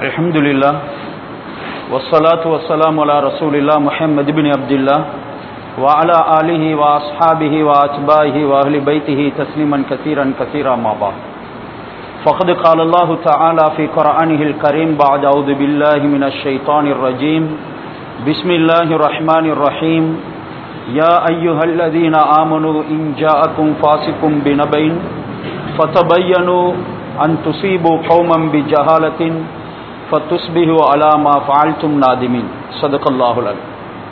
الحمد لله والصلاة والسلام على رسول الله محمد بن عبد الله وعلى آله وأصحابه وأتباعه وأهل بيته تسليما كثيرا كثيرا ما بعد فقد قال الله تعالى في قرآنه الكريم بعد أعوذ بالله من الشيطان الرجيم بسم الله الرحمن الرحيم يا أيها الذين آمنوا إن جاءكم فاسق بنبأ فتبينوا أن تصيبوا قوما بجهالة فتصبحوا على ما فعلتم نادمين صدق الله العظيم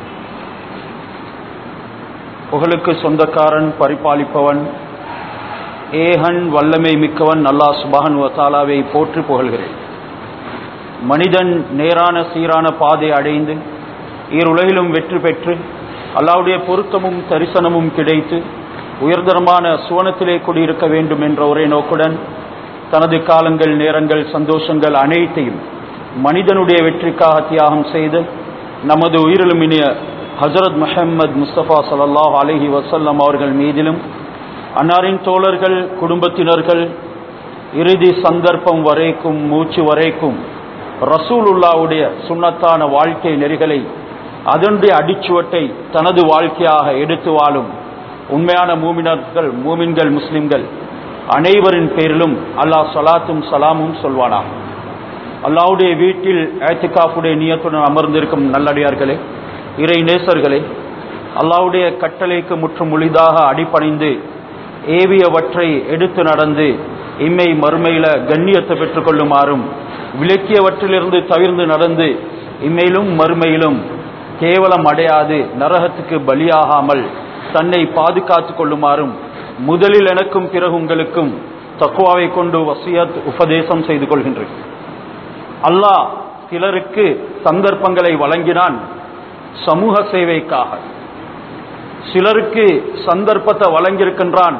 புகழுக்கு சொந்தக்காரன் பரிபாலிப்பவன் ஏகன் வல்லமை மிக்கவன் அல்லாஹ் சுபஹன் வத்தாலாவை போற்றி புகழ்கிறேன் மனிதன் நேரான சீரான பாதை அடைந்து ஈருலகிலும் வெற்றி பெற்று அல்லாவுடைய பொருத்தமும் தரிசனமும் கிடைத்து உயர்தரமான சுவனத்திலே குடியிருக்க வேண்டும் என்ற ஒரே நோக்குடன் தனது காலங்கள் நேரங்கள் சந்தோஷங்கள் அனைத்தையும் மனிதனுடைய வெற்றிக்காக தியாகம் செய்து நமது உயிரிலும் இனிய ஹசரத் முஹம்மது முஸ்தபா சல்லாஹ் அலஹி வசல்லம் அவர்கள் மீதிலும் அன்னாரின் தோழர்கள் குடும்பத்தினர்கள் இறுதி சந்தர்ப்பம் வரைக்கும் மூச்சு வரைக்கும் ரசூலுல்லாவுடைய சுண்ணத்தான வாழ்க்கை நெறிகளை அதனுடைய அடிச்சுவட்டை தனது வாழ்க்கையாக எடுத்து வாழும் உண்மையான மூமினர்கள் மூமின்கள் முஸ்லிம்கள் அனைவரின் பேரிலும் அல்லாஹ் சலாத்தும் சலாமும் சொல்வானாம் அல்லாவுடைய வீட்டில் ஏத்திகாஃபுடைய நியத்துடன் அமர்ந்திருக்கும் நல்லடியார்களே இறை நேசர்களே அல்லாவுடைய கட்டளைக்கு முற்றும் முழிதாக அடிப்பணிந்து ஏவியவற்றை எடுத்து நடந்து இம்மை மறுமையில கண்ணியத்தை பெற்றுக்கொள்ளுமாறும் விலக்கியவற்றிலிருந்து தவிர்ந்து நடந்து இம்மையிலும் மறுமையிலும் கேவலம் அடையாது நரகத்துக்கு பலியாகாமல் தன்னை பாதுகாத்துக் கொள்ளுமாறும் முதலில் எனக்கும் பிறகு உங்களுக்கும் தக்குவாவை கொண்டு வசியத் உபதேசம் செய்து கொள்கின்றேன் அல்லாஹ் சிலருக்கு சந்தர்ப்பங்களை வழங்கினான் சமூக சேவைக்காக சிலருக்கு சந்தர்ப்பத்தை வழங்கியிருக்கின்றான்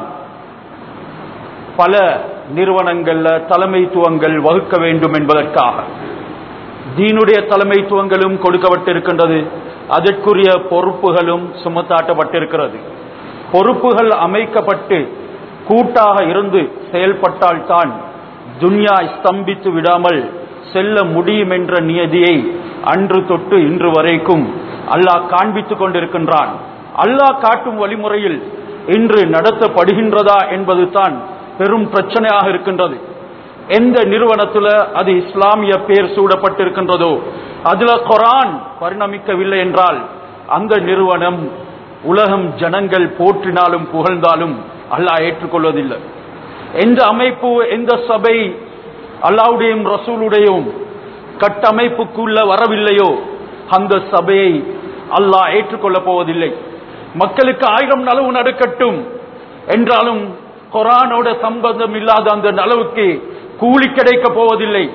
பல நிறுவனங்கள்ல தலைமைத்துவங்கள் வகுக்க வேண்டும் என்பதற்காக தீனுடைய தலைமைத்துவங்களும் கொடுக்கப்பட்டிருக்கின்றது அதற்குரிய பொறுப்புகளும் சுமத்தாட்டப்பட்டிருக்கிறது பொறுப்புகள் அமைக்கப்பட்டு கூட்டாக இருந்து செயல்பட்டால்தான் துன்யா ஸ்தம்பித்து விடாமல் செல்ல முடியும் என்ற நியதியை அன்று தொட்டு இன்று வரைக்கும் அல்லாஹ் காண்பித்துக் கொண்டிருக்கின்றான் அல்லாஹ் காட்டும் வழிமுறையில் இன்று நடத்தப்படுகின்றதா என்பது தான் பெரும் பிரச்சனையாக இருக்கின்றது எந்த நிறுவனத்துல அது இஸ்லாமிய பேர் சூடப்பட்டிருக்கின்றதோ அதுல குரான் பரிணமிக்கவில்லை என்றால் அந்த நிறுவனம் உலகம் ஜனங்கள் போற்றினாலும் புகழ்ந்தாலும் அல்லாஹ் ஏற்றுக்கொள்வதில்லை எந்த அமைப்பு எந்த சபை அல்லாவுடையும் ரசூலுடையும் கட்டமைப்புக்குள்ள வரவில்லையோ அந்த சபையை அல்லாஹ் ஏற்றுக்கொள்ளப் போவதில்லை மக்களுக்கு ஆயிரம் நலவு நடக்கட்டும் என்றாலும் குரானோட சம்பந்தம் இல்லாத அந்த நலவுக்கு கூலி கிடைக்க போவதில்லை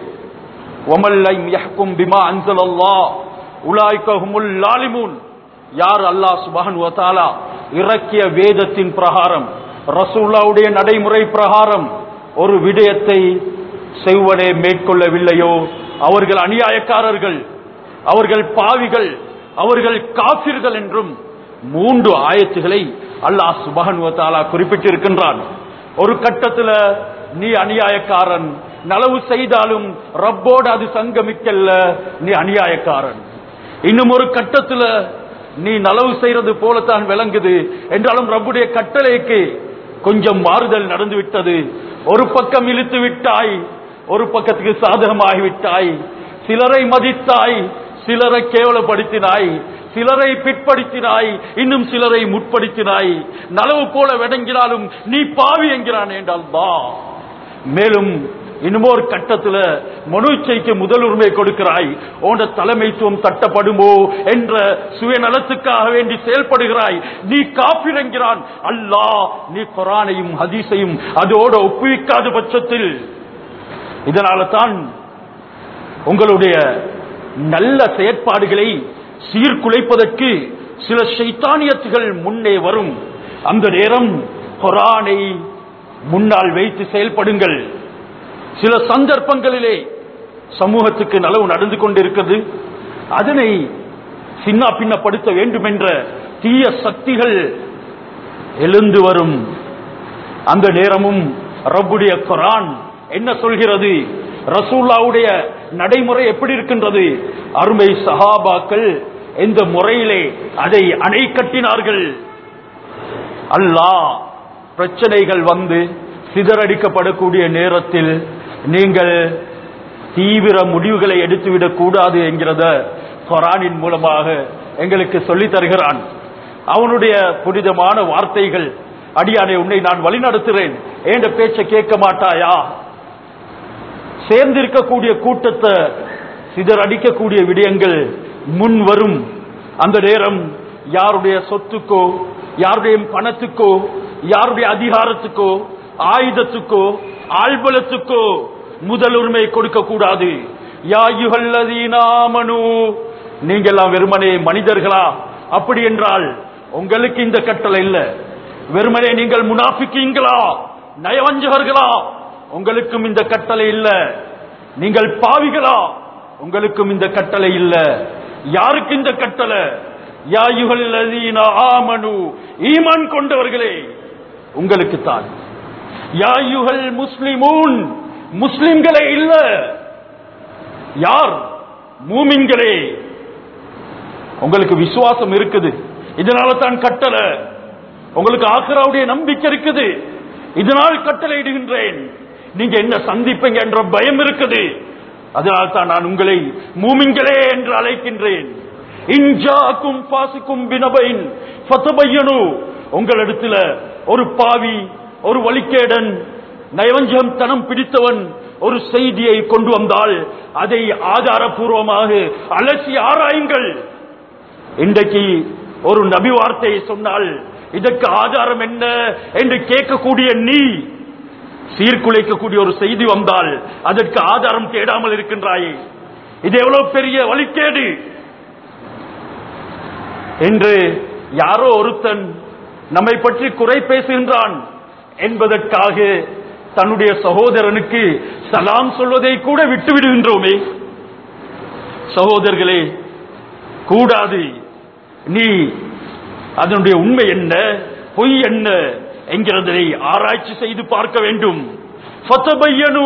பிமா அன்சல் அல்லா உலாய்கஹுமுல் லாலிமூன் யார் அல்லாஹ் சுபஹன் வத்தாலா இறக்கிய வேதத்தின் பிரகாரம் ரசூல்லாவுடைய நடைமுறை பிரகாரம் ஒரு விடயத்தை செய்வனே மேற்கொள்ளவில்லையோ அவர்கள் அநியாயக்காரர்கள் அவர்கள் பாவிகள் அவர்கள் காபிர்கள் என்றும் மூன்று ஆயத்துகளை அல்லாஹ் சுபஹன் வத்தாலா குறிப்பிட்டிருக்கின்றான் ஒரு கட்டத்தில் நீ அநியாயக்காரன் நலவு செய்தாலும் ரப்போடு அது சங்கமிக்கல்ல நீ அநியாயக்காரன் இன்னும் ஒரு கட்டத்தில் நீ நலவு செய்யறது போலத்தான் விளங்குது என்றாலும் ரப்புடைய கட்டளைக்கு கொஞ்சம் மாறுதல் நடந்து விட்டது ஒரு பக்கம் இழுத்து விட்டாய் ஒரு பக்கத்துக்கு சாதகமாகி விட்டாய் சிலரை மதித்தாய் சிலரை கேவலப்படுத்தினாய் சிலரை பிற்படுத்தினாய் இன்னும் சிலரை முற்படுத்தினாய் நலவு போல விளங்கினாலும் நீ பாவி என்கிறான் என்றால் தான் மேலும் இன்னுமோர் கட்டத்தில் மனுச்சைக்கு முதல் உரிமை கொடுக்கிறாய் உண்ட தலைமைத்துவம் தட்டப்படுமோ என்ற சுயநலத்துக்காக வேண்டி செயல்படுகிறாய் நீ காப்பிரங்கிறான் அல்லா நீ குரானையும் ஹதீஸையும் அதோடு ஒப்புவிக்காத பட்சத்தில் இதனால தான் உங்களுடைய நல்ல செயற்பாடுகளை சீர்குலைப்பதற்கு சில சைத்தானியத்துகள் முன்னே வரும் அந்த நேரம் குரானை முன்னால் வைத்து செயல்படுங்கள் சில சந்தர்ப்பங்களிலே சமூகத்துக்கு நலவு நடந்து கொண்டிருக்கிறது அதனை சின்ன பின்னப்படுத்த வேண்டும் என்ற தீய சக்திகள் எழுந்து வரும் அந்த நேரமும் ரப்புடைய குரான் என்ன சொல்கிறது ரசூல்லாவுடைய நடைமுறை எப்படி இருக்கின்றது அருமை சஹாபாக்கள் எந்த முறையிலே அதை அணை கட்டினார்கள் அல்லாஹ் பிரச்சனைகள் வந்து சிதறடிக்கப்படக்கூடிய நேரத்தில் நீங்கள் தீவிர முடிவுகளை எடுத்துவிடக் கூடாது என்கிறத குரானின் மூலமாக எங்களுக்கு சொல்லித் தருகிறான் அவனுடைய புனிதமான வார்த்தைகள் அடியானே உன்னை நான் வழிநடத்துகிறேன் என்ற பேச்சை கேட்க மாட்டாயா சேர்ந்திருக்கக்கூடிய கூட்டத்தை சிதறடிக்கக்கூடிய விடயங்கள் முன் வரும் அந்த நேரம் யாருடைய சொத்துக்கோ யாருடைய பணத்துக்கோ யாருடைய அதிகாரத்துக்கோ ஆயுதத்துக்கோ ஆழ்பலத்துக்கோ முதல் உரிமை கொடுக்க கூடாது யாயுகல்லதீனாமனு நீங்கெல்லாம் வெறுமனே மனிதர்களா அப்படி என்றால் உங்களுக்கு இந்த கட்டளை இல்ல வெறுமனே நீங்கள் முனாஃபிக்கீங்களா நயவஞ்சகர்களா உங்களுக்கும் இந்த கட்டளை இல்ல நீங்கள் பாவிகளா உங்களுக்கும் இந்த கட்டளை இல்ல யாருக்கு இந்த கட்டளை யாயுகல்லதீன ஆமனு ஈமான் கொண்டவர்களே உங்களுக்கு தான் யாயுகள் முஸ்லிமூன் முஸ்லிம்களே இல்ல யார் மூமின்களே உங்களுக்கு விசுவாசம் இருக்குது இதனால தான் கட்டளை உங்களுக்கு ஆக்ராவுடைய நம்பிக்கை இருக்குது இதனால் கட்டளை இடுகின்றேன் நீங்க என்ன சந்திப்பீங்க என்ற பயம் இருக்குது அதனால் தான் நான் உங்களை மூமின்களே என்று அழைக்கின்றேன் இன்ஜாக்கும் பாசிக்கும் பினபைன் ஃபதபையனு உங்களிடத்துல ஒரு பாவி ஒரு வழிகேடன் நயவஞ்சகம் தனம் பிடித்தவன் ஒரு செய்தியை கொண்டு வந்தால் அதை ஆதாரபூர்வமாக அலசி ஆராயுங்கள் இன்றைக்கு ஒரு நபி வார்த்தையை சொன்னால் இதற்கு ஆதாரம் என்ன என்று கேட்கக்கூடிய நீ சீர்குலைக்கக்கூடிய ஒரு செய்தி வந்தால் அதற்கு ஆதாரம் தேடாமல் இருக்கின்றாயே இது எவ்வளவு பெரிய வழிகேடு என்று யாரோ ஒருத்தன் நம்மை பற்றி குறை பேசுகின்றான் என்பதற்காக தன்னுடைய சகோதரனுக்கு சலாம் சொல்வதை கூட விட்டு விடுகின்றோமே சகோதரர்களே கூடாது நீ அதனுடைய உண்மை என்ன பொய் என்ன என்கிறதை ஆராய்ச்சி செய்து பார்க்க வேண்டும் ஃபதபையனு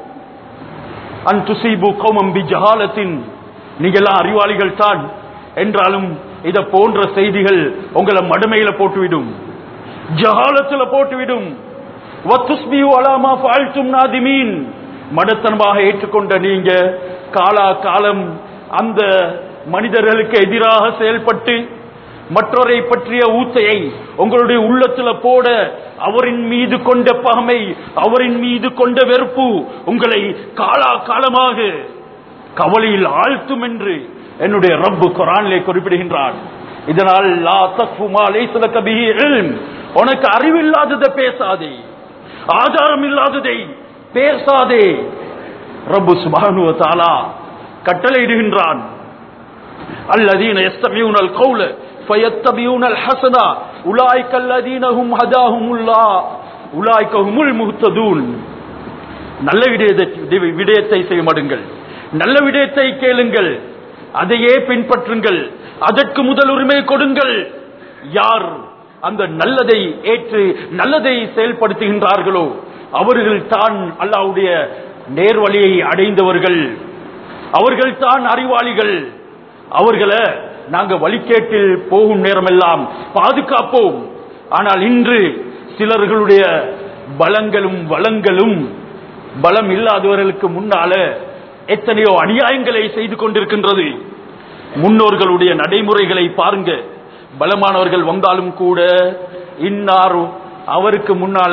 அன் துசீபு கௌமம் பி ஜஹாலத்தின் நீங்கெல்லாம் அறிவாளிகள் தான் என்றாலும் இத போன்ற செய்திகள் உங்களை மடுமையில போட்டுவிடும் ஜஹாலத்துல போட்டுவிடும் வத்துஸ்பியு அலாமா ஃபால்தும் நாதிமீன் மடத்தனமாக ஏற்றுக்கொண்ட நீங்க காலா காலம் அந்த மனிதர்களுக்கு எதிராக செயல்பட்டு மற்றவரை பற்றிய ஊத்தையை உங்களுடைய உள்ளத்துல போட அவரின் மீது கொண்ட பகமை அவரின் மீது கொண்ட வெறுப்பு உங்களை காலா காலமாக கவலையில் ஆழ்த்தும் என்று என்னுடைய ரப்பு குரானிலே குறிப்பிடுகின்றான் இதனால் லா தக்ஃபு மா லைஸ லக பிஹி இல்ம் உனக்கு அறிவில்லாததை பேசாதே ஆதாரம் இல்லாததை பேசாதே ரப்பு சுப்ஹானஹு வ தஆலா கட்டளையிடுகின்றான் الذين يستمعون القول فيتبعون الحسنة أولئك الذين هم هداهم الله أولئك هم المهتدون நல்ல விடயத்தை விடயத்தை செய்ய மாடுங்கள் நல்ல விடயத்தை கேளுங்கள் அதையே பின்பற்றுங்கள் அதற்கு முதல் உரிமை கொடுங்கள் யார் அந்த நல்லதை ஏற்று நல்லதை செயல்படுத்துகின்றார்களோ அவர்கள் தான் அல்லாவுடைய நேர்வழியை அடைந்தவர்கள் அவர்கள் தான் அறிவாளிகள் அவர்களை நாங்க வழிகேட்டில் போகும் நேரமெல்லாம் பாதுகாப்போம் ஆனால் இன்று சிலர்களுடைய பலங்களும் வளங்களும் பலம் இல்லாதவர்களுக்கு முன்னால எத்தனையோ அநியாயங்களை செய்து கொண்டிருக்கின்றது முன்னோர்களுடைய நடைமுறைகளை பாருங்க பலமானவர்கள் வந்தாலும் கூட இன்னார் அவருக்கு முன்னால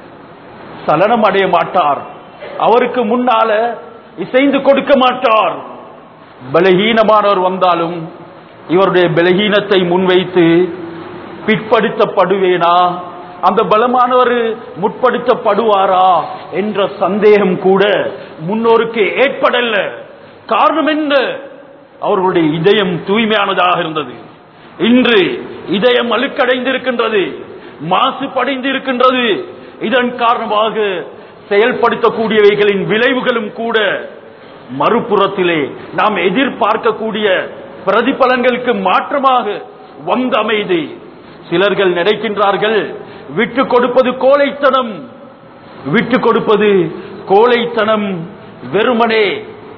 சலனம் அடைய மாட்டார் அவருக்கு முன்னால இசைந்து கொடுக்க மாட்டார் பலகீனமானவர் வந்தாலும் இவருடைய பலகீனத்தை முன்வைத்து பிற்படுத்தப்படுவேனா அந்த பலமானவர் முற்படுத்தப்படுவாரா என்ற சந்தேகம் கூட முன்னோருக்கு ஏற்படல காரணம் என்ன அவர்களுடைய இதயம் தூய்மையானதாக இருந்தது இன்று இதயம் அழுக்கடைந்திருக்கின்றது மாசுபடைந்து இருக்கின்றது இதன் காரணமாக செயல்படுத்தக்கூடியவைகளின் விளைவுகளும் கூட மறுபுறத்திலே நாம் எதிர்பார்க்கக்கூடிய பிரதிபலன்களுக்கு மாற்றமாக வந்த அமைதி சிலர்கள் நினைக்கின்றார்கள் விட்டு கொடுப்பது கோழைத்தனம் விட்டு கொடுப்பது கோழைத்தனம் வெறுமனே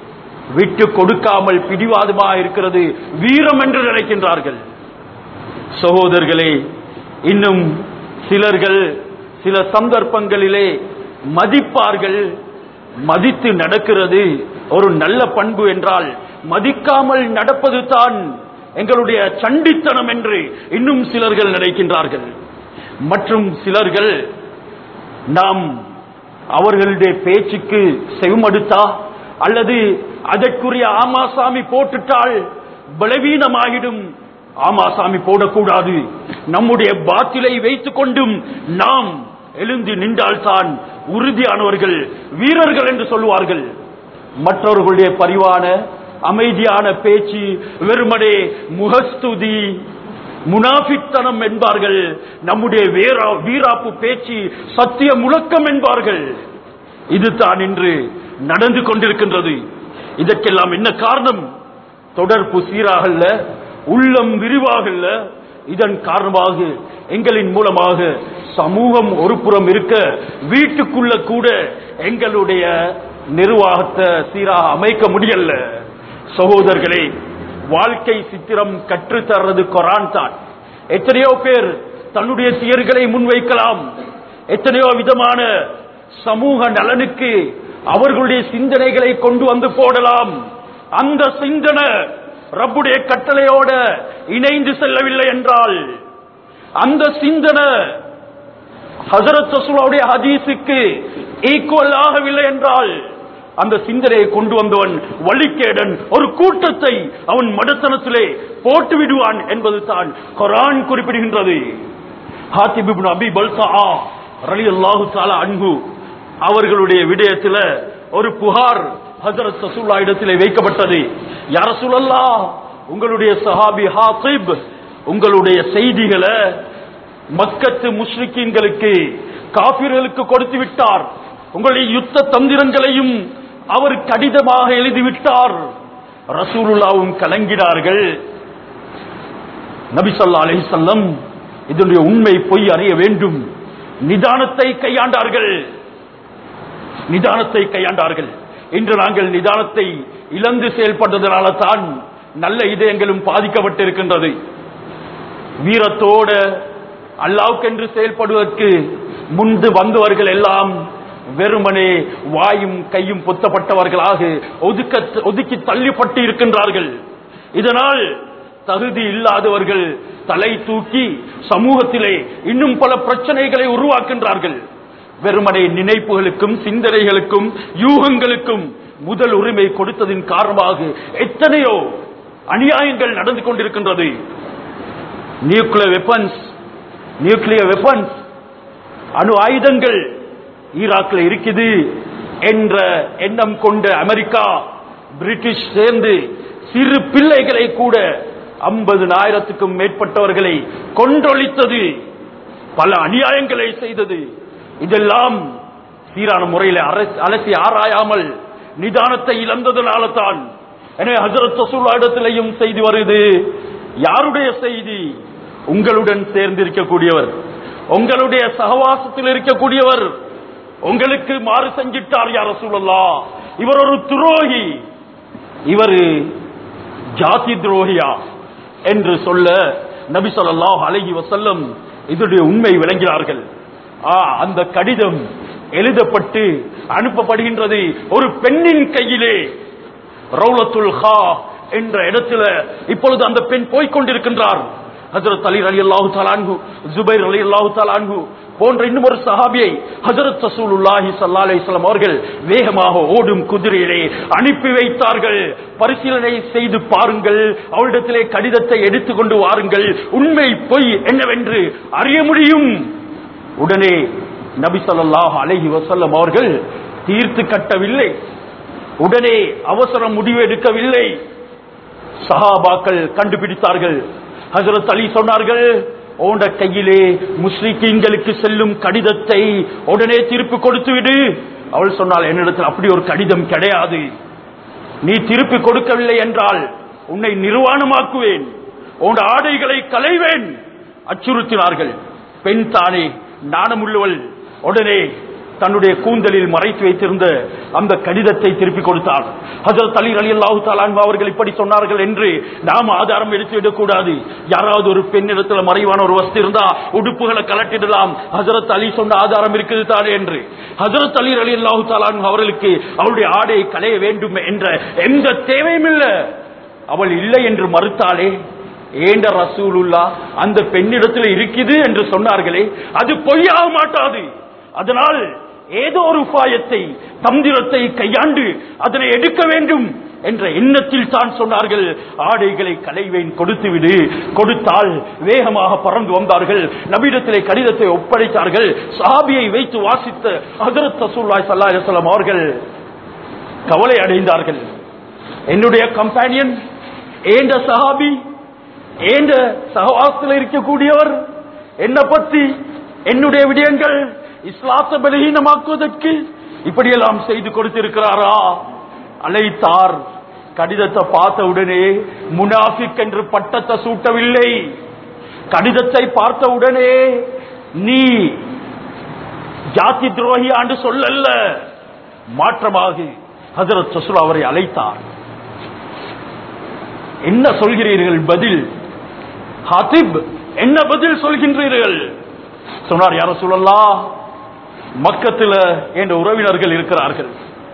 விட்டு கொடுக்காமல் பிடிவாதமா இருக்கிறது வீரம் என்று நினைக்கின்றார்கள் சகோதரர்களே இன்னும் சிலர்கள் சில சந்தர்ப்பங்களிலே மதிப்பார்கள் மதித்து நடக்கிறது ஒரு நல்ல பண்பு என்றால் மதிக்காமல் நடப்பது தான் எங்களுடைய சண்டித்தனம் என்று இன்னும் சிலர்கள் நினைக்கின்றார்கள் மற்றும் சிலர்கள் நாம் அவர்களுடைய பேச்சுக்கு செவிமடுத்தா அல்லது அதற்குரிய ஆமாசாமி போட்டுட்டால் பலவீனமாகிடும் ஆமாசாமி போடக்கூடாது நம்முடைய பாத்திலை வைத்துக் கொண்டும் நாம் எழுந்து நின்றால்தான் உறுதியானவர்கள் வீரர்கள் என்று சொல்லுவார்கள் மற்றவர்களுடைய பரிவான அமைதியான பேச்சு வெறுமனே முகஸ்துதி முனாஃபித்தனம் என்பார்கள் நம்முடைய வீரா வீராப்பு பேச்சு சத்திய முழக்கம் என்பார்கள் இதுதான் இன்று நடந்து கொண்டிருக்கின்றது இதற்கெல்லாம் என்ன காரணம் தொடர்பு சீராகல்ல உள்ளம் விரிவாகல்ல இதன் காரணமாக எங்களின் மூலமாக சமூகம் ஒரு புறம் இருக்க வீட்டுக்குள்ள கூட எங்களுடைய நிர்வாகத்தை சீராக அமைக்க முடியல சகோதரர்களே வாழ்க்கை சித்திரம் கற்றுத்தர்றது கொரான் தான் எத்தனையோ பேர் தன்னுடைய தியர்களை முன்வைக்கலாம் எத்தனையோ விதமான சமூக நலனுக்கு அவர்களுடைய சிந்தனைகளை கொண்டு வந்து போடலாம் அந்த சிந்தனை ரப்புடைய கட்டளையோட இணைந்து செல்லவில்லை என்றால் அந்த சிந்தனை ஹசரத் ரசூலுடைய ஹதீஸுக்கு ஈக்குவல் ஆகவில்லை என்றால் அந்த சிந்தனையை கொண்டு வந்தவன் வழிகேடன் ஒரு கூட்டத்தை அவன் மடத்தனத்திலே போட்டு விடுவான் என்பது தான் குரான் குறிப்பிடுகின்றது ஹாத்திப் இப்னு அபி பல்சா ரலியல்லாஹு தஆலா அன்ஹு அவர்களுடைய விடயத்தில் ஒரு புகார் ஹஜரத் ரசூல்லா இடத்திலே வைக்கப்பட்டது யார சொல்லல்லா உங்களுடைய சஹாபி ஹாத்திப் உங்களுடைய செய்திகளை மக்கத்து முஸ்லிக்கீன்களுக்கு காபிர்களுக்கு கொடுத்து விட்டார் உங்களுடைய யுத்த தந்திரங்களையும் அவர் கடிதமாக எழுதிவிட்டார் ரசூலுல்லாவும் கலங்கினார்கள் நபி சொல்லா அலிசல்லம் இதனுடைய உண்மை பொய் அறிய வேண்டும் நிதானத்தை கையாண்டார்கள் நிதானத்தை கையாண்டார்கள் இன்று நாங்கள் நிதானத்தை இழந்து செயல்பட்டதனால தான் நல்ல இதயங்களும் பாதிக்கப்பட்டிருக்கின்றது வீரத்தோட அல்லாவுக்கென்று செயல்படுவதற்கு முன்பு வந்தவர்கள் எல்லாம் வெறுமனே வாயும் கையும் பொத்தப்பட்டவர்களாக ஒதுக்க ஒதுக்கி தள்ளிப்பட்டு இருக்கின்றார்கள் இதனால் தகுதி இல்லாதவர்கள் தலை தூக்கி சமூகத்திலே இன்னும் பல பிரச்சனைகளை உருவாக்கின்றார்கள் வெறுமனே நினைப்புகளுக்கும் சிந்தனைகளுக்கும் யூகங்களுக்கும் முதல் உரிமை கொடுத்ததின் காரணமாக எத்தனையோ அநியாயங்கள் நடந்து கொண்டிருக்கின்றது நியூக்ளியர் வெப்பன்ஸ் நியூக்ளியர் வெப்பன்ஸ் அணு ஆயுதங்கள் ஈராக்ல இருக்குது என்ற எண்ணம் கொண்ட அமெரிக்கா பிரிட்டிஷ் சேர்ந்து சிறு பிள்ளைகளை கூட ஐம்பதுனாயிரத்துக்கும் மேற்பட்டவர்களை கொன்றொழித்தது பல அநியாயங்களை செய்தது இதெல்லாம் சீரான முறையில் அரசு- அலசி ஆராயாமல் நிதானத்தை இழந்ததனால தான் எனவே ஹசரத் ரசூல்லா இடத்திலையும் செய்தி வருது யாருடைய செய்தி உங்களுடன் சேர்ந்து இருக்கக்கூடியவர் உங்களுடைய சகவாசத்தில் இருக்கக்கூடியவர் உங்களுக்கு மாறு செஞ்சிட்டார் யார் ரசூலல்லா இவர் ஒரு துரோகி இவர் ஜாதி துரோகியா என்று சொல்ல நபி ஸல்லல்லாஹு அலைஹி வஸல்லம் இதனுடைய உண்மை விளங்கினார்கள் ஆ, அந்த கடிதம் எழுதப்பட்டு அனுப்பப்படுகின்றது ஒரு பெண்ணின் கையிலே ரவுலத்துல் ஹா என்ற இடத்துல இப்பொழுது அந்த பெண் போய்க் கொண்டிருக்கின்றார் ஹஜரத் அலி அலி அல்லாஹு தாலான்கு ஜுபைர் அலி அல்லாஹு தாலான்கு போன்ற இன்னும் ஒரு சஹாபியை ஹஜரத் ரசூலுல்லாஹி ஸல்லல்லாஹு அலைஹி வஸல்லம் அவர்கள் வேகமாக ஓடும் குதிரையிலே அனுப்பி வைத்தார்கள் பரிசீலனை செய்து பாருங்கள் அவளிடத்திலே கடிதத்தை எடுத்துக்கொண்டு வாருங்கள் உண்மை பொய் என்னவென்று அறிய முடியும் உடனே நபி ஸல்லல்லாஹு அலைஹி வஸல்லம் அவர்கள் தீர்த்து கட்டவில்லை உடனே அவசர முடிவு எடுக்கவில்லை சஹாபாக்கள் கண்டுபிடித்தார்கள் ஹஜரத் அலி சொன்னார்கள் உண்ட கையிலே முஸ்லிக்கீன்களுக்கு செல்லும் கடிதத்தை உடனே திருப்பி கொடுத்து விடு அவள் சொன்னால் என்னிடத்தில் அப்படி ஒரு கடிதம் கிடையாது நீ திருப்பி கொடுக்கவில்லை என்றால் உன்னை நிர்வாணமாக்குவேன் உன் ஆடைகளை களைவேன் அச்சுறுத்தினார்கள் பெண் தானே நாணமுள்ளவள் உடனே தன்னுடைய கூந்தலில் மறைத்து வைத்திருந்த அந்த கடிதத்தை திருப்பி கொடுத்தார் ஹஜரத் அலி அலி அல்லாஹு தாலான் அவர்கள் இப்படி சொன்னார்கள் என்று நாம் ஆதாரம் எடுத்து விடக்கூடாது யாராவது ஒரு பெண்ணிடத்துல மறைவான ஒரு வஸ்து இருந்தா உடுப்புகளை கலட்டிடலாம் ஹஜரத் அலி சொன்ன ஆதாரம் இருக்குது தானே என்று ஹஜரத் அலி அலி அல்லாஹு தாலான் அவர்களுக்கு அவருடைய ஆடையை களைய வேண்டும் என்ற எந்த தேவையும் இல்லை அவள் இல்லை என்று மறுத்தாலே ஏண்ட ரசூலுல்லா அந்த பெண்ணிடத்தில் இருக்குது என்று சொன்னார்களே அது பொய்யாக மாட்டாது அதனால் ஏதோ ஒரு உபாயத்தை தந்திரத்தை கையாண்டு அதனை எடுக்க வேண்டும் என்ற எண்ணத்தில் தான் சொன்னார்கள் ஆடைகளை களைவேன் கொடுத்து விடு கொடுத்தால் வேகமாக பறந்து வந்தார்கள் நபிடத்திலே கடிதத்தை ஒப்படைத்தார்கள் சாபியை வைத்து வாசித்த ஹஜரத் ரசூலுல்லாஹி ஸல்லல்லாஹு அலைஹி வஸல்லம் அவர்கள் கவலை அடைந்தார்கள் என்னுடைய கம்பானியன் ஏண்ட சஹாபி ஏண்ட சகவாசத்தில் இருக்கக்கூடியவர் என்ன பத்தி என்னுடைய விடயங்கள் இஸ்லாத்தை பலகீனமாக்குவதற்கு இப்படியெல்லாம் செய்து கொடுத்திருக்கிறாரா அழைத்தார் கடிதத்தை பார்த்த உடனே முனாஃபிக் என்று பட்டத்தை சூட்டவில்லை கடிதத்தை பார்த்த உடனே நீ ஜாதி துரோகி ஆண்டு சொல்லல்ல மாற்றமாக ஹசரத் சசுல் அவரை அழைத்தார் என்ன சொல்கிறீர்கள் பதில் ஹாத்திப் என்ன பதில் சொல்கின்றீர்கள் சொன்னார் யார சொல்லலாம் மக்கத்துல என்ற உறவினர்கள் இருக்கிறார்கள்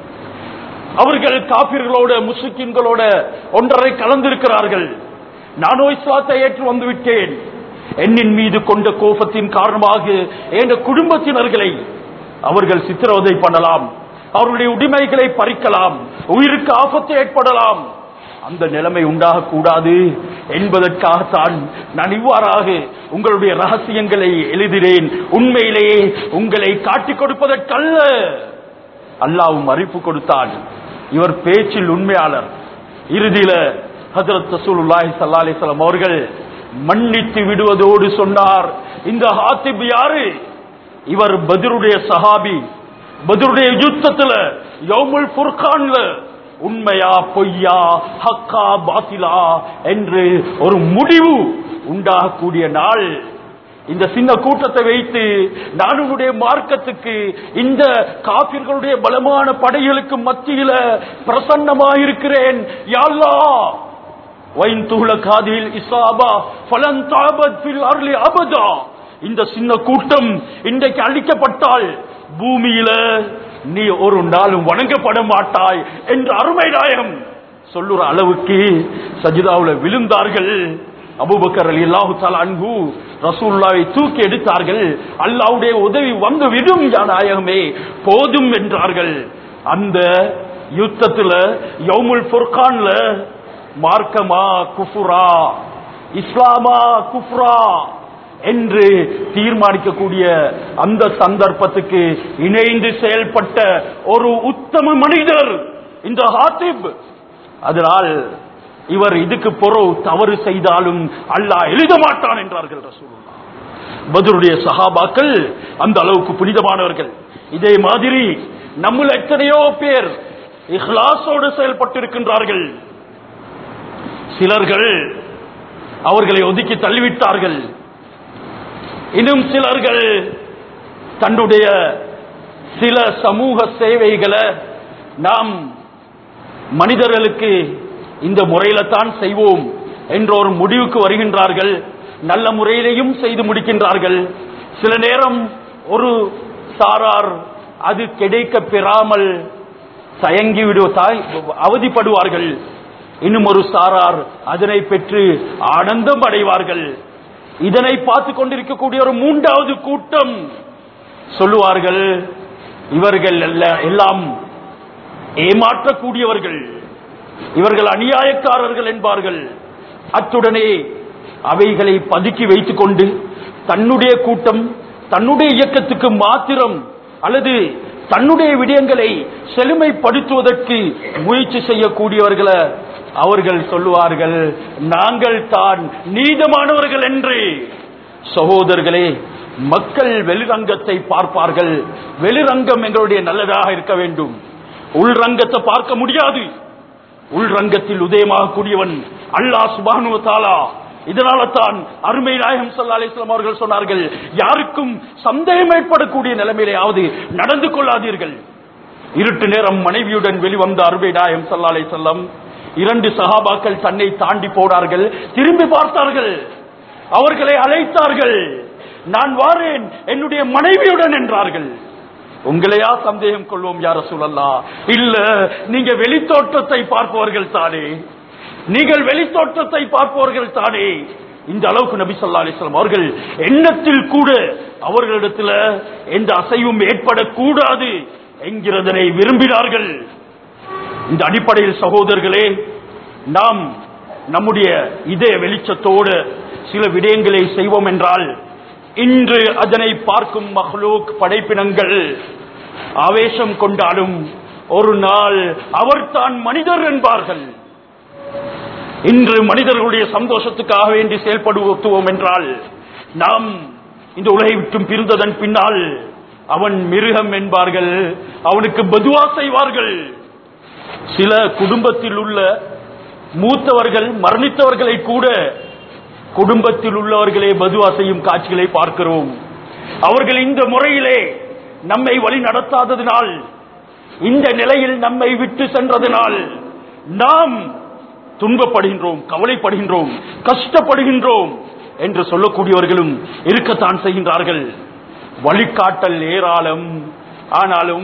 அவர்கள் காபிர்களோட முஸ்லிம்களோட ஒன்றரை கலந்திருக்கிறார்கள் நானோ இஸ்லாத்தை ஏற்று வந்து விட்டேன் என்னின் மீது கொண்ட கோபத்தின் காரணமாக என் குடும்பத்தினர்களை அவர்கள் சித்திரவதை பண்ணலாம் அவருடைய உரிமைகளை பறிக்கலாம் உயிருக்கு ஆபத்து ஏற்படலாம் அந்த நிலைமை உண்டாக கூடாது என்பதற்காகத்தான் நான் இவ்வாறாக உங்களுடைய ரகசியங்களை எழுதினேன் உண்மையிலேயே உங்களை காட்டிக் கொடுப்பதற்கல்ல அல்லாவும் அறிப்பு கொடுத்தான் இவர் பேச்சில் உண்மையாளர் இறுதியில ஹசரத் ரசூலுல்லாஹி ஸல்லல்லாஹு அலைஹி வஸல்லம் அவர்கள் மன்னித்து விடுவதோடு சொன்னார் இந்த ஹாத்திப் யாரு இவர் பத்ருடைய சஹாபி பத்ருடைய யுத்தத்துல யௌமுல் ஃபுர்கான்ல உண்மையா பொய்யா ஹக்கா பாத்திலா என்று ஒரு முடிவு உண்டாகக்கூடிய நாள் இந்த சின்ன கூட்டத்தை வைத்து நான் உன்னுடைய மார்க்கத்துக்கு இந்த காபிர்களுடைய பலமான படைகளுக்கு மத்தியில பிரசன்னமாயிருக்கிறேன் யாழ்லா வைன் துகுல காதில் இசாபா பலன் தாபத் ஃபில் அருளி அபதா இந்த சின்ன கூட்டம் இன்றைக்கு அழிக்கப்பட்டால் பூமியில நீ ஒரு நாளும் வணங்கப்பட மாட்டாய் என்று அருமை நாயகம் சொல்லுற அளவுக்கு சஜிதாவுல விழுந்தார்கள் அபூபக்கர் அலி அல்லாஹு அன்பு ரசூல்லாவை தூக்கி எடுத்தார்கள் அல்லாவுடைய உதவி வந்து விடும் யா நாயகமே போதும் என்றார்கள் அந்த யுத்தத்துல யௌமுல் ஃபுர்கான்ல மார்க்கமா குஃபுரா இஸ்லாமா குஃப்ரா என்று தீர்மானிக்கக்கூடிய அந்த சந்தர்ப்பத்துக்கு இணைந்து செயல்பட்ட ஒரு உத்தம மனிதர் இந்த ஹாத்திப் அதனால் இவர் இதுக்கு பொறவு தவறு செய்தாலும் அல்லாஹ் எழுத மாட்டான் என்றார்கள் ரசூலுல்லாஹ் பதருடைய சஹாபாக்கள் அந்த அளவுக்கு புனிதமானவர்கள் இதே மாதிரி நம்முள் எத்தனையோ பேர் இஹ்லாசோடு செயல்பட்டிருக்கின்றார்கள் சிலர்கள் அவர்களை ஒதுக்கி தள்ளிவிட்டார்கள் இன்னும் சிலர்கள் தன்னுடைய சில சமூக சேவைகளை நாம் மனிதர்களுக்கு இந்த முறையில தான் செய்வோம் என்ற ஒரு முடிவுக்கு வருகின்றார்கள் நல்ல முறையிலையும் செய்து முடிக்கின்றார்கள் சில நேரம் ஒரு சாரார் அது கிடைக்க பெறாமல் தயங்கி விடுவதாய் அவதிப்படுவார்கள் இன்னும் ஒரு சாரார் அதனை பெற்று ஆனந்தம் அடைவார்கள் இதனை பார்த்து கொண்டிருக்கக்கூடிய ஒரு மூன்றாவது கூட்டம் சொல்லுவார்கள் இவர்கள் எல்ல- எல்லாம் ஏமாற்றக்கூடியவர்கள் இவர்கள் அநியாயக்காரர்கள் என்பார்கள் அத்துடனே அவைகளை பதுக்கி வைத்துக் கொண்டு தன்னுடைய கூட்டம் தன்னுடைய இயக்கத்துக்கு மாத்திரம் அல்லது தன்னுடைய விடயங்களை செழுமைப்படுத்துவதற்கு முயற்சி செய்யக்கூடியவர்களை அவர்கள் சொல்லுவார்கள் நாங்கள் தான் நீதமானவர்கள் என்று சகோதரர்களே மக்கள் வெளிரங்கத்தை பார்ப்பார்கள் வெளிரங்கம் எங்களுடைய நல்லதாக இருக்க வேண்டும் உள்ரங்கத்தை பார்க்க முடியாது உள்ரங்கத்தில் உதயமாகக்கூடியவன் அல்லாஹ் சுபானு தாலா இதனால தான் அருமை நாயகம் சல்லா அலிஸ்லாம் அவர்கள் சொன்னார்கள் யாருக்கும் சந்தேகம் ஏற்படக்கூடிய நிலைமையிலேயாவது நடந்து கொள்ளாதீர்கள் இருட்டு நேரம் மனைவியுடன் வெளிவந்த அருமை நாயகம் சல்லா அலிசல்லம் இரண்டு சகாபாக்கள் தன்னை தாண்டி போனார்கள் திரும்பி பார்த்தார்கள் அவர்களை அழைத்தார்கள் நான் வாரேன் என்னுடைய மனைவியுடன் என்றார்கள் உங்களையா சந்தேகம் கொள்வோம் யார சொல்லலா இல்ல நீங்க வெளித்தோற்றத்தை பார்ப்பவர்கள் தானே நீங்கள் வெளித்தோற்றத்தை பார்ப்பவர்கள் தானே இந்த அளவுக்கு நபி சொல்லா அலிஸ்லாம் அவர்கள் எண்ணத்தில் கூட அவர்களிடத்துல எந்த அசைவும் ஏற்படக்கூடாது என்கிறதனை விரும்பினார்கள் இந்த அடிப்படையில் சகோதரர்களே நாம் நம்முடைய இதய வெளிச்சத்தோடு சில விடயங்களை செய்வோம் என்றால் இன்று அதனை பார்க்கும் மஹ்லூக் படைப்பினங்கள் ஆவேசம் கொண்டாலும் ஒரு நாள் அவர்தான் மனிதர் என்பார்கள் இன்று மனிதர்களுடைய சந்தோஷத்துக்காக வேண்டி செயல்படுத்துவோம் என்றால் நாம் இந்த உலகை விட்டும் பிரிந்ததன் பின்னால் அவன் மிருகம் என்பார்கள் அவனுக்கு பதுவா செய்வார்கள் சில குடும்பத்தில் உள்ள மூத்தவர்கள் மரணித்தவர்களை கூட குடும்பத்தில் உள்ளவர்களே பதுவா செய்யும் காட்சிகளை பார்க்கிறோம் அவர்கள் இந்த முறையிலே நம்மை வழி நடத்தாததினால் இந்த நிலையில் நம்மை விட்டு சென்றதனால் நாம் துன்பப்படுகின்றோம் கவலைப்படுகின்றோம் கஷ்டப்படுகின்றோம் என்று சொல்லக்கூடியவர்களும் இருக்கத்தான் செய்கின்றார்கள் வழிகாட்டல் ஏராளம் ஆனாலும்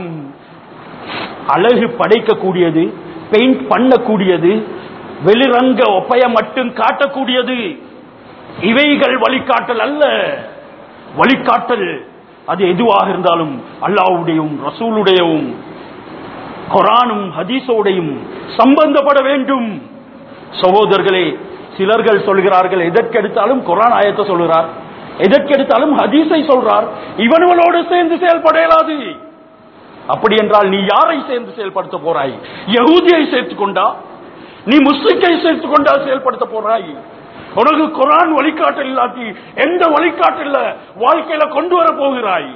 அழகு படைக்கக்கூடியது பெயிண்ட் பண்ணக்கூடியது வெளிரங்க ஒப்பைய மட்டும் காட்டக்கூடியது இவைகள் வழிகாட்டல் அல்ல வழிகாட்டல் அது எதுவாக இருந்தாலும் அல்லாவுடையும் ரசூலுடையவும் குரானும் ஹதீஸோடையும் சம்பந்தப்பட வேண்டும் சகோதரர்களே சிலர்கள் சொல்கிறார்கள் எதற்கெடுத்தாலும் குரான் ஆயத்தை சொல்கிறார் எதற்கெடுத்தாலும் ஹதீஸை சொல்றார் இவனுகளோடு சேர்ந்து செயல்பட இயலாது அப்படி என்றால் நீ யாரை சேர்ந்து செயல்படுத்த போறாய் யகூதியை சேர்த்துக் கொண்டா நீ முஸ்லிக்கை சேர்த்துக் கொண்டா செயல்படுத்த போறாய் உனக்கு குரான் வழிகாட்டல் இல்லாட்டி எந்த வழிகாட்டல வாழ்க்கையில கொண்டு வர போகிறாய்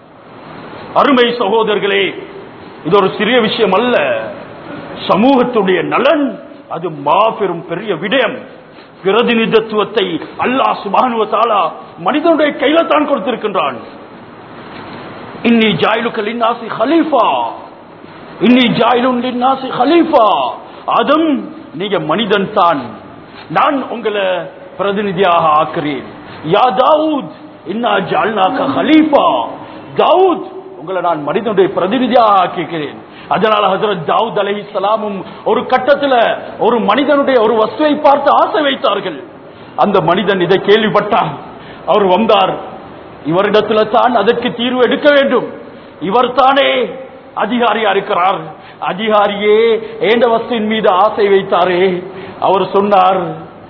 அருமை சகோதரர்களே இது ஒரு சிறிய விஷயம் அல்ல சமூகத்துடைய நலன் அது மாபெரும் பெரிய விடயம் பிரதிநிதித்துவத்தை அல்லாஹ் சுபானுவ தாலா மனிதனுடைய கையில தான் கொடுத்திருக்கின்றான் இன்னி ஜாயிலுக்கு லின்னாசி ஹலீஃபா இன்னி ஜாயிலுன் லின்னாசி ஹலீஃபா அதும் நீங்க மனிதன் தான் நான் உங்களை பிரதிநிதியாக ஆக்குறேன் யா தாவூத் இன்னா ஜால்னாக்க ஹலீஃபா தாவூத் உங்களை நான் மனிதனுடைய பிரதிநிதியாக ஆக்கிக்கிறேன் அதனால ஹசரத் தாவூத் அலஹி சலாமும் ஒரு கட்டத்துல ஒரு மனிதனுடைய ஒரு வஸ்துவை பார்த்து ஆசை வைத்தார்கள் அந்த மனிதன் இதை கேள்விப்பட்டார் அவர் வந்தார் இவரிடத்துல தான் அதற்கு தீர்வு எடுக்க வேண்டும் இவர் தானே அதிகாரியா இருக்கிறார் அதிகாரியே ஏண்ட வஸ்துவின் மீது ஆசை வைத்தாரே அவர் சொன்னார்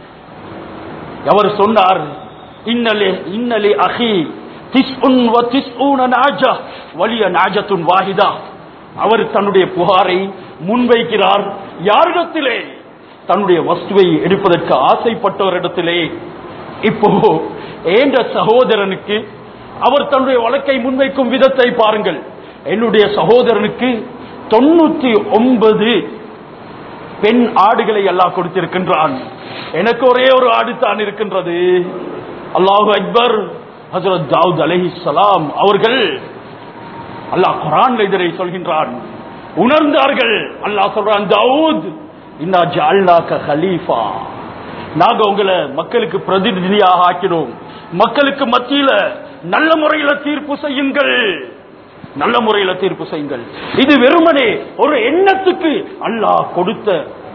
அவர் சொன்னார் இன்னலே இன்னலே அஹி திஸ்உன் வ திஸ்ஊன நாஜா வலிய நாஜத்துன் வாஹிதா அவர் தன்னுடைய புகாரை முன்வைக்கிறார் யாரிடத்திலே தன்னுடைய வஸ்துவை எடுப்பதற்கு ஆசைப்பட்டவரிடத்திலே இப்போ ஏன்ற சகோதரனுக்கு அவர் தன்னுடைய வழக்கை முன்வைக்கும் விதத்தை பாருங்கள் என்னுடைய சகோதரனுக்கு தொண்ணூத்தி ஒன்பது பெண் ஆடுகளை எல்லாம் கொடுத்திருக்கின்றான் எனக்கு ஒரே ஒரு ஆடு தான் இருக்கின்றது அல்லாஹு அக்பர் ஹசரத் தாவூத் அலஹி சலாம் அவர்கள் அல்லாஹ் குரான் இதனை சொல்கின்றான் உணர்ந்தார்கள் அல்லாஹ் சொல்றான் தாவூத் இன்னா ஜால்னாக்க ஹலீஃபா நாங்க உங்களை மக்களுக்கு பிரதிநிதியாக ஆக்கினோம் மக்களுக்கு மத்தியில நல்ல முறையில தீர்ப்பு செய்யுங்கள் நல்ல முறையில தீர்ப்பு செய்யுங்கள் இது வெறுமனே ஒரு எண்ணத்துக்கு அல்லாஹ் கொடுத்த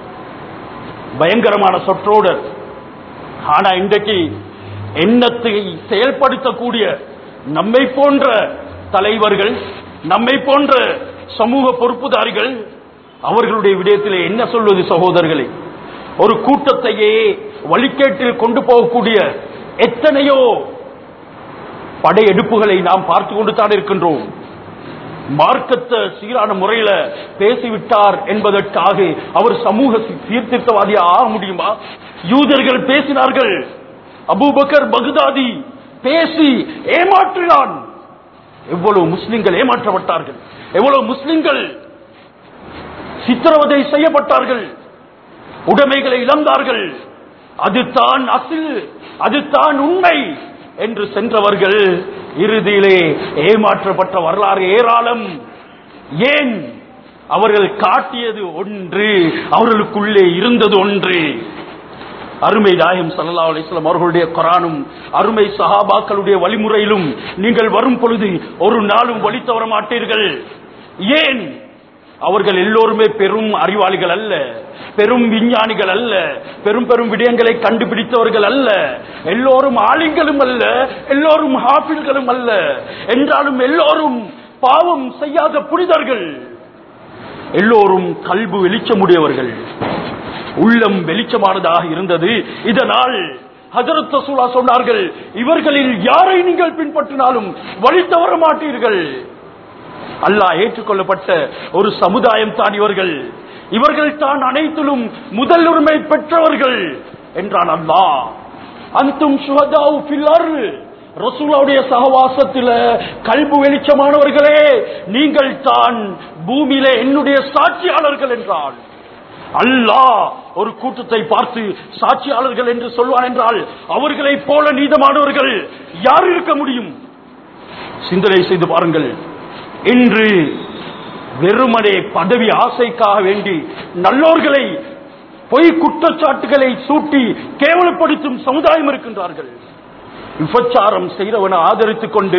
பயங்கரமான சொற்றோடு ஆனா இன்றைக்கு எண்ணத்தை செயல்படுத்தக்கூடிய நம்மை போன்ற தலைவர்கள் நம்மை போன்ற சமூக பொறுப்புதாரிகள் அவர்களுடைய விடயத்திலே என்ன சொல்வது சகோதரர்களே ஒரு கூட்டத்தையே வழிகேட்டில் கொண்டு போகக்கூடிய எத்தனையோ படையெடுப்புகளை நாம் பார்த்து கொண்டு தான் இருக்கின்றோம் மார்க்கத்தை சீரான முறையில பேசிவிட்டார் என்பதற்காக அவர் சமூக சீர்திருத்தவாதியா ஆக முடியுமா யூதர்கள் பேசினார்கள் அபூபக்கர் பகுதாதி பேசி ஏமாற்றினான் எவ்வளவு முஸ்லிம்கள் ஏமாற்றப்பட்டார்கள் எவ்வளவு முஸ்லிம்கள் சித்திரவதை செய்யப்பட்டார்கள் உடைமைகளை இழந்தார்கள் அதுதான் அசில் அதுதான் உண்மை என்று சென்றவர்கள் இறுதியிலே ஏமாற்றப்பட்ட வரலாறு ஏராளம் ஏன் அவர்கள் காட்டியது ஒன்று அவர்களுக்குள்ளே இருந்தது ஒன்று அருமை நாயம் சல்லா அலிஸ்லாம் அவர்களுடைய குரானும் அருமை சஹாபாக்களுடைய வழிமுறையிலும் நீங்கள் வரும் பொழுது ஒரு நாளும் வழி தவற மாட்டீர்கள் ஏன் அவர்கள் எல்லோருமே பெரும் அறிவாளிகள் அல்ல பெரும் விஞ்ஞானிகள் அல்ல பெரும் பெரும் விடயங்களை கண்டுபிடித்தவர்கள் அல்ல எல்லோரும் ஆலிங்களும் அல்ல எல்லோரும் ஹாபில்களும் அல்ல என்றாலும் எல்லோரும் பாவம் செய்யாத புனிதர்கள் எல்லோரும் கல்பு வெளிச்சமுடையவர்கள் உள்ளம் வெளிச்சமானதாக இருந்தது இதனால் ஹஜரத் ரசூலா சொன்னார்கள் இவர்களில் யாரை நீங்கள் பின்பற்றினாலும் வழி தவற மாட்டீர்கள் அல்லாஹ் ஏற்றுக்கொள்ளப்பட்ட ஒரு சமுதாயம் தான் இவர்கள் இவர்கள் தான் அனைத்திலும் முதல் உரிமை பெற்றவர்கள் என்றான் அல்லாஹ் அந்தும் சுகதாவு பில்லர் ரசூலாவுடைய சகவாசத்தில கல்பு வெளிச்சமானவர்களே நீங்கள் தான் பூமியில என்னுடைய சாட்சியாளர்கள் என்றான் அல்லாஹ் ஒரு கூட்டத்தை பார்த்து சாட்சியாளர்கள் என்று சொல்வான் என்றால் அவர்களைப் போல நீதமானவர்கள் யார் இருக்க முடியும் சிந்தனை செய்து பாருங்கள் இன்று வெறுமனே பதவி ஆசைக்காக வேண்டி நல்லோர்களை பொய் குற்றச்சாட்டுகளை சூட்டி கேவலப்படுத்தும் சமுதாயம் இருக்கின்றார்கள் விபச்சாரம் செய்தவனை ஆதரித்துக் கொண்டு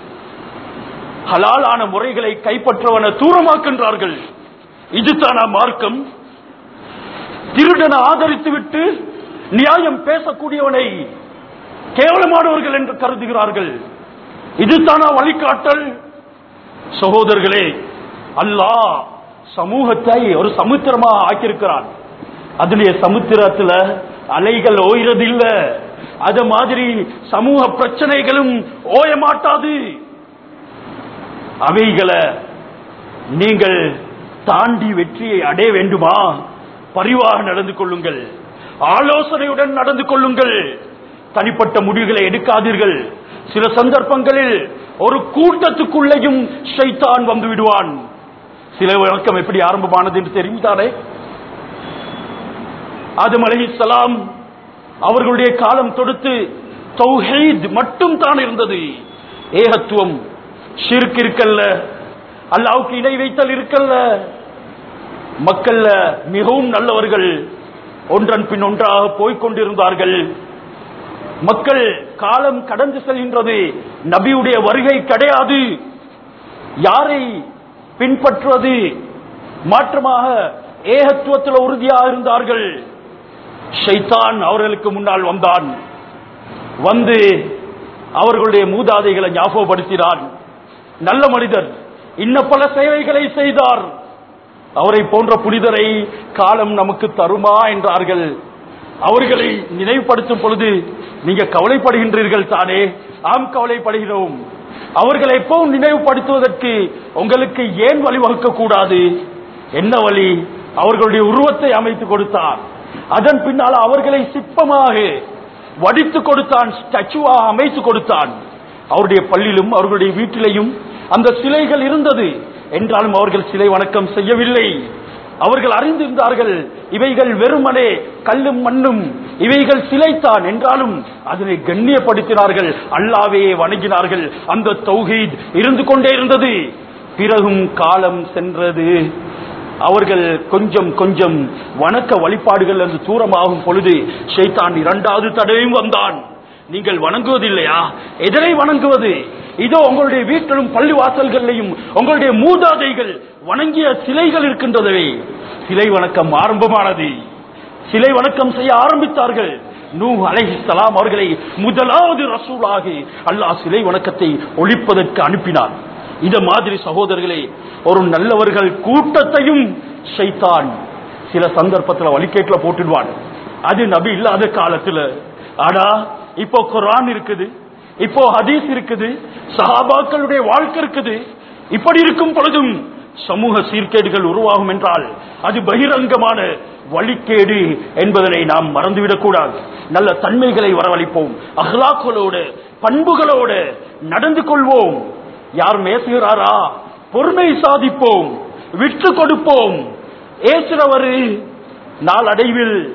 ஹலாலான முறைகளை கைப்பற்றவன தூரமாக்கின்றார்கள் இதுதானா மார்க்கம் திருடனை ஆதரித்து விட்டு நியாயம் பேசக்கூடியவனை கேவலமானவர்கள் என்று கருதுகிறார்கள் இதுதானா வழிகாட்டல் சகோதரர்களே அல்லாஹ் சமூகத்தை ஒரு சமுத்திரமா ஆக்கியிருக்கிறான் அதுலயே சமுத்திரத்துல அலைகள் ஓய்றது இல்ல அது மாதிரி சமூக பிரச்சனைகளும் ஓய மாட்டாது அவைகளை நீங்கள் தாண்டி வெற்றியை அடைய வேண்டுமா பரிவாக நடந்து கொள்ளுங்கள் ஆலோசனையுடன் நடந்து கொள்ளுங்கள் தனிப்பட்ட முடிவுகளை எடுக்காதீர்கள் சில சந்தர்ப்பங்களில் ஒரு கூட்டத்துக்குள்ளேயும் ஷைத்தான் வந்து விடுவான் சில விளக்கம் எப்படி ஆரம்பமானது என்று தெரியும் தானே ஆதம் அலைஹிஸ்ஸலாம் அவர்களுடைய காலம் தொடுத்து தௌஹீத் மட்டும் தான் இருந்தது ஏகத்துவம் ஷிர்க் இருக்கல்ல அல்லாவுக்கு இணை வைத்தல் இருக்கல்ல மக்கள்ல மிகவும் நல்லவர்கள் ஒன்றன் பின் ஒன்றாக போய்க் கொண்டிருந்தார்கள் மக்கள் காலம் கடந்து செல்கின்றது நபியுடைய வருகை கிடையாது யாரை பின்பற்றுவது மாற்றமாக ஏகத்துவத்தில் உறுதியாக இருந்தார்கள் ஷைத்தான் அவர்களுக்கு முன்னால் வந்தான் வந்து அவர்களுடைய மூதாதைகளை ஞாபகப்படுத்தினான் நல்ல மனிதர் இன்ன பல சேவைகளை செய்தார் அவரை போன்ற புனிதரை காலம் நமக்கு தருமா என்றார்கள் அவர்களை நினைவுபடுத்தும் பொழுது நீங்க கவலைப்படுகின்றீர்கள் தானே ஆம் கவலைப்படுகிறோம் அவர்களை எப்பவும் நினைவுபடுத்துவதற்கு உங்களுக்கு ஏன் வழிவகுக்க கூடாது என்ன வழி அவர்களுடைய உருவத்தை அமைத்து கொடுத்தார் அதன் பின்னால் அவர்களை சிற்பமாக வடித்து கொடுத்தான் ஸ்டாச்சுவாக அமைத்து கொடுத்தான் அவருடைய பள்ளியிலும் அவர்களுடைய வீட்டிலையும் அந்த சிலைகள் இருந்தது என்றாலும் அவர்கள் சிலை வணக்கம் செய்யவில்லை அவர்கள் அறிந்திருந்தார்கள் இவைகள் வெறுமனே கல்லும் மண்ணும் இவைகள் சிலைத்தான் என்றாலும் அதனை கண்ணியப்படுத்தினார்கள் அல்லாவே வணங்கினார்கள் அந்த தௌஹீத் இருந்து கொண்டே இருந்தது பிறகும் காலம் சென்றது அவர்கள் கொஞ்சம் கொஞ்சம் வணக்க வழிபாடுகள் என்று தூரமாகும் பொழுது ஷைத்தான் இரண்டாவது தடவையும் வந்தான் நீங்கள் வணங்குவதில்லையா எதனை வணங்குவது இதோ உங்களுடைய வீட்டிலும் பள்ளி வாசல்களிலும் உங்களுடைய மூதாதைகள் வணங்கிய சிலைகள் இருக்கின்றதவே சிலை வணக்கம் ஆரம்பமானது சிலை வணக்கம் செய்ய ஆரம்பித்தார்கள் நூ அலைஹிஸ்ஸலாம் அவர்களை முதலாவது ரசூலாகி அல்லாஹ் சிலை வணக்கத்தை ஒழிப்பதற்கு அனுப்பினார் இந்த மாதிரி சகோதரர்களே ஒரு நல்லவர்கள் கூட்டத்தையும் ஷைத்தான் சில சந்தர்ப்பத்தில் வழிகேட்டுல போட்டுடுவான் அது நபி இல்லாத காலத்துல ஆனா இப்போ குரான் இருக்குது இப்போ ஹதீஸ் இருக்குது சஹாபாக்களுடைய வாழ்க்கை இருக்குது இப்படி இருக்கும் பொழுதும் சமூக சீர்கேடுகள் உருவாகும் என்றால் அது பகிரங்கமான வழிகேடு என்பதனை நாம் மறந்துவிடக் கூடாது நல்ல தன்மைகளை வரவழைப்போம் அஹ்லாக்களோடு பண்புகளோடு நடந்து கொள்வோம் யார் மேசுகிறாரா பொறுமை சாதிப்போம் விட்டு கொடுப்போம் ஏசுறவரு நாளடைவில்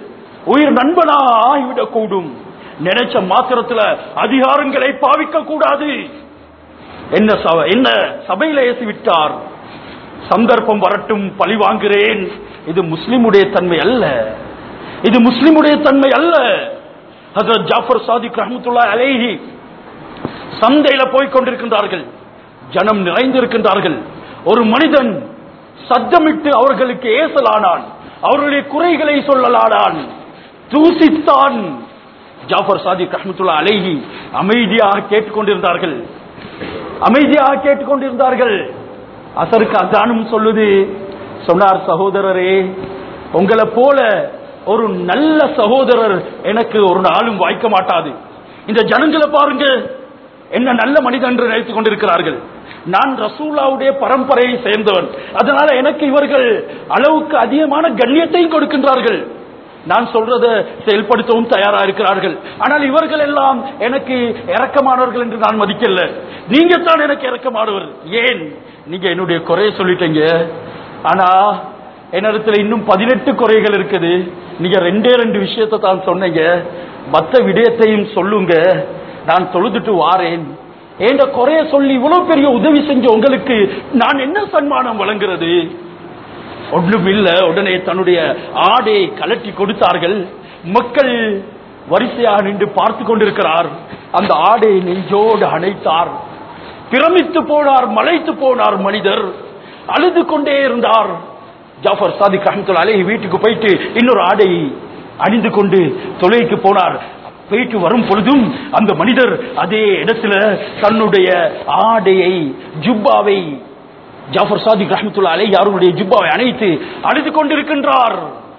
உயிர் நண்பனா ஆகிவிடக் கூடும் நினைச்ச மாத்திரத்துல அதிகாரங்களை பாவிக்க கூடாது என்ன சபை என்ன சபையில ஏசி விட்டார் சந்தர்ப்பம் வரட்டும் பழி வாங்குகிறேன் இது முஸ்லிமுடைய தன்மை அல்ல இது முஸ்லிமுடைய தன்மை அல்ல ஹசரத் ஜாஃபர் சாதிக் ரஹமத்துல்லா அலேஹி சந்தையில போய் கொண்டிருக்கின்றார்கள் ஜனம் நிறைந்திருக்கின்றார்கள் ஒரு மனிதன் சத்தமிட்டு அவர்களுக்கு ஏசலானான் அவர்களுடைய குறைகளை சொல்லலானான் தூசித்தான் ஜாஃபர் சாதிக் ரஹமத்துல்லா அலேஹி அமைதியாக கேட்டுக்கொண்டிருந்தார்கள் அமைதியாக கேட்டுக்கொண்டிருந்தார்கள் அசருக்கு அதானும் சொல்லுது சொன்னார் சகோதரரே உங்களை போல ஒரு நல்ல சகோதரர் எனக்கு ஒரு நாளும் வாய்க்க மாட்டாது இந்த ஜனங்களை பாருங்க என்ன நல்ல மனிதன் என்று நினைத்துக் கொண்டிருக்கிறார்கள் நான் ரசூலாவுடைய பரம்பரையை சேர்ந்தவன் அதனால எனக்கு இவர்கள் அளவுக்கு அதிகமான கண்ணியத்தையும் கொடுக்கின்றார்கள் நான் சொல்றத செயல்படுத்தவும் தயாரா இருக்கிறார்கள் ஆனால் இவர்கள் எல்லாம் எனக்கு இறக்கமானவர்கள் என்று நான் மதிக்கல நீங்க தான் எனக்கு இறக்கமானவர் ஏன் நீங்க என்னுடைய குறைய சொல்லிட்டீங்க ஆனா என்னிடத்துல இன்னும் பதினெட்டு குறைகள் இருக்குது நீங்க ரெண்டே ரெண்டு விஷயத்தை தான் சொன்னீங்க மத்த விடயத்தையும் சொல்லுங்க நான் தொழுதுட்டு வாரேன் என்ற குறைய சொல்லி இவ்வளவு பெரிய உதவி செஞ்ச உங்களுக்கு நான் என்ன சன்மானம் வழங்குறது ஒன்றும் இல்ல உடனே தன்னுடைய ஆடையை கலட்டி கொடுத்தார்கள் மக்கள் வரிசையாக நின்று பார்த்து கொண்டிருக்கிறார் அந்த ஆடையை நெஞ்சோடு அணைத்தார் பிரமித்து போனார் மலைத்து போனார் மனிதர் அழுது கொண்டே இருந்தார் ஜாஃபர் சாதிக் அஹமத்துல் அலேஹி வீட்டுக்கு போயிட்டு இன்னொரு ஆடையை அணிந்து கொண்டு தொலைக்கு போனார் போயிட்டு வரும் பொழுதும் அந்த மனிதர் அதே இடத்துல தன்னுடைய ஆடையை ஜுப்பாவை ஜாஃபர் சாதிக் ரஹமத்துல்லா அலை யாருடைய ஜுப்பாவை அணைத்து அழுது கொண்டிருக்கின்றார்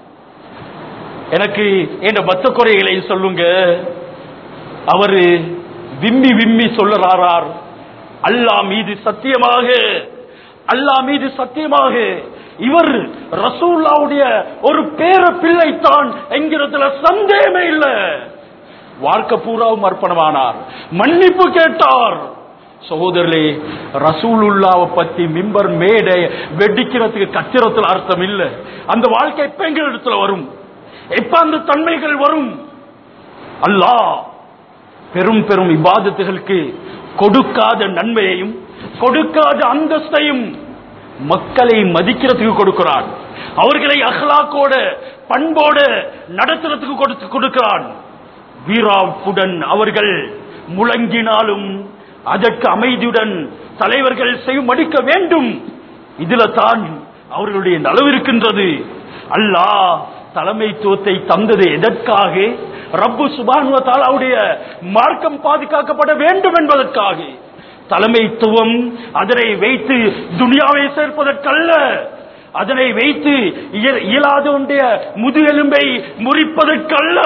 எனக்கு என்ற பத்த குறைகளை சொல்லுங்க அவரு விம்மி விம்மி சொல்லறாரார் அல்லா மீது சத்தியமாக அல்லா மீது சத்தியமாக இவர் ரசூல்லாவுடைய ஒரு பேர பிள்ளைத்தான் என்கிறதுல சந்தேகமே இல்ல வாழ்க்கை பூராவும் அர்ப்பணமானார் மன்னிப்பு கேட்டார் சகோதரர்களே ரசூலுல்லாவை பத்தி மிம்பர் மேடை வெடிக்கிறதுக்கு கச்சிரத்தில் அர்த்தம் இல்ல அந்த வாழ்க்கை எப்ப எங்க இடத்துல வரும் எப்ப அந்த தன்மைகள் வரும் அல்லாஹ் பெரும் பெரும் இபாதத்துகளுக்கு கொடுக்காத நன்மையையும் கொடுக்காத அந்தஸ்தையும் மக்களை மதிக்கிறதுக்கு கொடுக்கிறான் அவர்களை அஹ்லாக்கோட பண்போட நடத்துறதுக்கு கொடுத்து கொடுக்கிறான் வீராப்புடன் அவர்கள் முழங்கினாலும் அதற்கு அமைதியுடன் தலைவர்கள் செய்மடிக்க வேண்டும் இதுல தான் அவர்களுடைய நலவு இருக்கின்றது அல்லாஹ் தலைமைத்துவத்தை தந்தது எதற்காக ரப்பு சுபானுவ தாலாவுடைய மார்க்கம் பாதுகாக்கப்பட வேண்டும் என்பதற்காக தலைமைத்துவம் அதனை வைத்து துனியாவை சேர்ப்பதற்கல்ல அதனை வைத்து இயலாதவனுடைய முதுகெலும்பை முறிப்பதற்கல்ல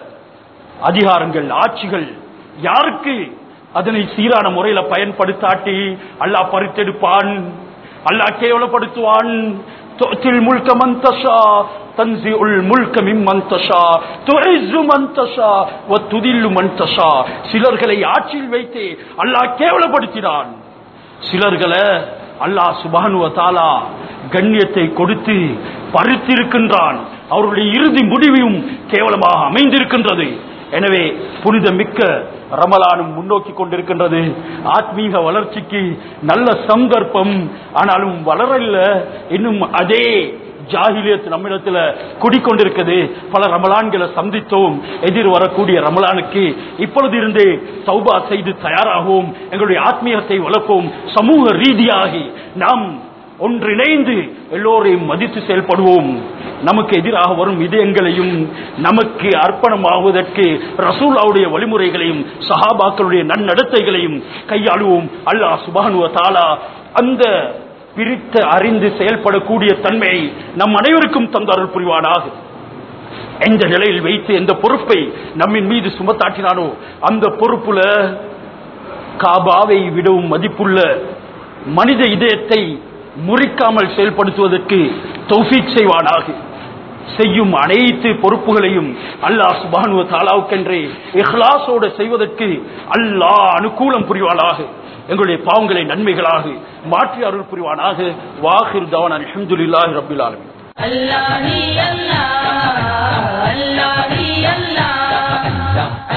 அதிகாரங்கள் ஆட்சிகள் யாருக்கு அதனை சீரான முறையில பயன்படுத்தாட்டி அல்லாஹ் பறித்தெடுப்பான் அல்லாஹ் கேவலப்படுத்துவான் துஅத்தில் முல்க மன் தஷா தன்சிஉல் முல்க மிம்மன் தஷா துஇஸ்ஸு மன் தஷா வ துதில்லு மன் தஷா சிலர்களை ஆட்சியில் வைத்து அல்லாஹ் கேவலப்படுத்தினான் சிலர்களை அல்லாஹ் சுபானுவ தாலா கண்ணியத்தை கொடுத்து பறித்திருக்கின்றான் அவருடைய இறுதி முடிவும் கேவலமாக அமைந்திருக்கின்றது எனவே புனித மிக்க ரமலானும் முன்னோக்கி கொண்டிருக்கின்றது ஆத்மீக வளர்ச்சிக்கு நல்ல சந்தர்ப்பம் ஆனாலும் வளரல இன்னும் அதே ஜாகிலியத் நம்மிடத்துல குடிக்கொண்டிருக்குது பல ரமலான்களை சந்தித்தோம் எதிர் வரக்கூடிய ரமலானுக்கு இப்பொழுது இருந்தே சௌபா செய்து தயாராகவும் எங்களுடைய ஆத்மீகத்தை வளர்ப்போம் சமூக ரீதியாகி நாம் ஒன்றிணைந்து எல்லோரையும் மதித்து செயல்படுவோம் நமக்கு எதிராக வரும் இதயங்களையும் நமக்கு அர்ப்பணமாவதற்கு ரசூலாவுடைய வழிமுறைகளையும் சஹாபாக்களுடைய நன்னடத்தைகளையும் கையாளுவோம் அல்லாஹ் சுபானுவ தாலா அந்த பிரித்து அறிந்து செயல்படக்கூடிய தன்மையை நம் அனைவருக்கும் தந்தார்கள் புரிவானாக எந்த நிலையில் வைத்து எந்த பொறுப்பை நம்மின் மீது சுமத்தாட்டினானோ அந்த பொறுப்புல காபாவை விடவும் மதிப்புள்ள மனித இதயத்தை முறிக்காமல் செயல்படுத்துவதற்கு தௌஃபீக் செய்வானாக செய்யும் அனைத்து பொறுப்புகளையும் அல்லாஹ் சுபானுவ தாலாவுக்கென்றே இஹ்லாசோடு செய்வதற்கு அல்லாஹ் அனுகூலம் புரிவானாக எங்களுடைய பாவங்களை நன்மைகளாக மாற்றி அருள் புரிவானாக வாஹிர் தவான் அல்ஹம்துலில்லாஹி ரப்பில் ஆலமீன் Allah, Allah, Allah,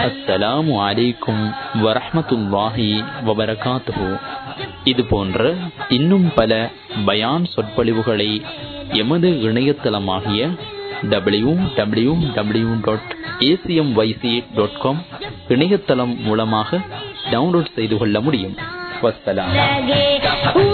அஸ்ஸலாமு அலைக்கும் வரஹ்மத்துல்லாஹி வபரகாத்துஹு இது போன்ற இன்னும் பல பயான் சொற்பொழிவுகளை எமது இணையதளமாகிய W W W dot ACM YC dot com இணையதளம் மூலமாக டவுன்லோட் செய்து கொள்ள முடியும் வஸ்ஸலாம் लगे